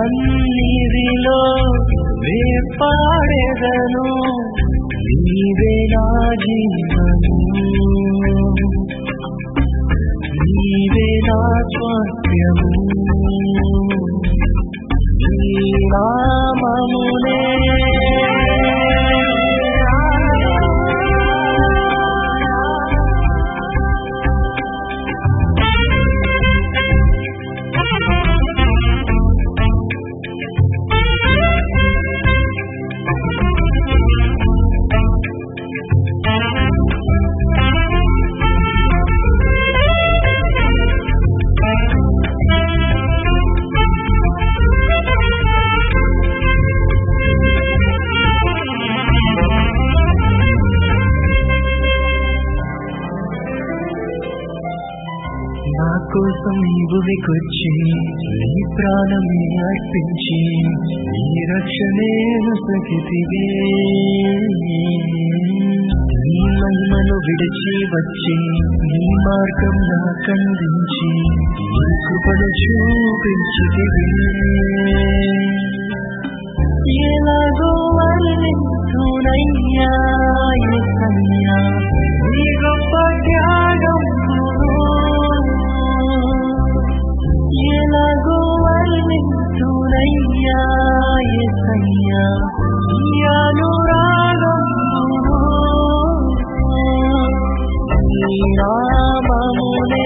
కన్నీరిలో వేపాడెదను నీవే నా జీవను నీవే నా స్వాస్థ్యము నీ నామమునే నా కోసం ఈ భూమికొచ్చి నీ ప్రాణమే అర్పించి నీ రక్షణేను సగితివే నీ మహిమను విడిచి వచ్చి నీ మార్గం నాకందించి నీ కృపను చూపించితివే ఎలాగో వర్ణించునయ్యా యేసయ్యా, నీ గొప్ప త్యాగం ఎలాగో వర్ణించునయ్యా యేసయ్యా, నీ అనురాగం నీ నామమునే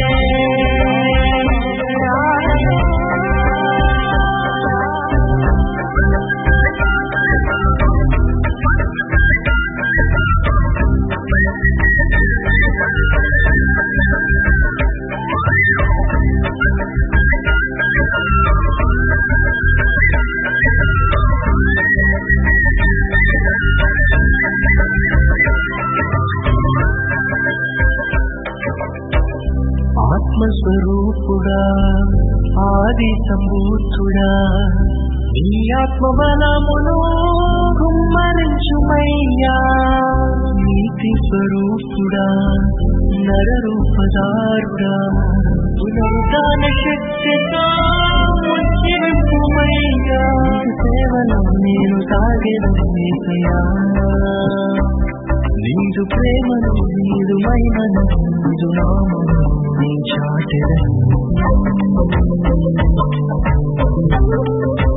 ఆత్మస్వరూపుడా ఆది సంభూతుడా నీ ఆత్మబలమును కుమ్మరించుమయ్యా నీతి స్వరూపుడా నరరూపదారుడా పునరుదాన శక్తితో ఉజ్జీవించుమయ్యా సేవలో నేను సాగెదయ్యా నీదు ప్రేమను నీదు మహిమను నీదు నామను నీ చాటెదను